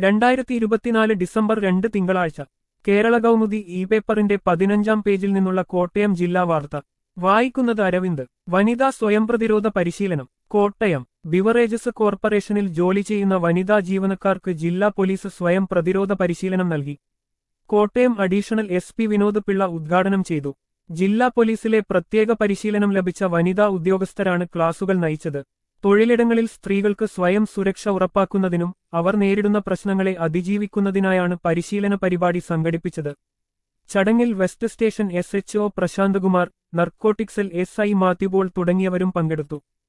രണ്ടായിരത്തി ഇരുപത്തിനാല് ഡിസംബർ രണ്ട് തിങ്കളാഴ്ച കേരള കൗമുദി ഇ പേപ്പറിന്റെ പതിനഞ്ചാം പേജിൽ നിന്നുള്ള കോട്ടയം ജില്ലാ വാർത്ത വായിക്കുന്നത് അരവിന്ദ് വനിതാ സ്വയം പ്രതിരോധ പരിശീലനം കോട്ടയം ബിവറേജസ് കോർപ്പറേഷനിൽ ജോലി ചെയ്യുന്ന വനിതാ ജീവനക്കാർക്ക് ജില്ലാ പോലീസ് സ്വയം പ്രതിരോധ പരിശീലനം നൽകി Kottayam additional S P Vinod Pillai ഉദ്ഘാടനം ചെയ്തു ജില്ലാ പോലീസിലെ പ്രത്യേക പരിശീലനം ലഭിച്ച വനിതാ ഉദ്യോഗസ്ഥരാണ് ക്ലാസുകൾ നയിച്ചത് തൊഴിലിടങ്ങളിൽ സ്ത്രീകൾക്ക് സ്വയം സുരക്ഷ ഉറപ്പാക്കുന്നതിനും അവർ നേരിടുന്ന പ്രശ്നങ്ങളെ അതിജീവിക്കുന്നതിനായാണ് പരിശീലന പരിപാടി സംഘടിപ്പിച്ചത് ചടങ്ങിൽ west station S H O Prasanthakumar നർക്കോട്ടിക്സിൽ എസ് ഐ മാത്യുപോൾ തുടങ്ങിയവരും പങ്കെടുത്തു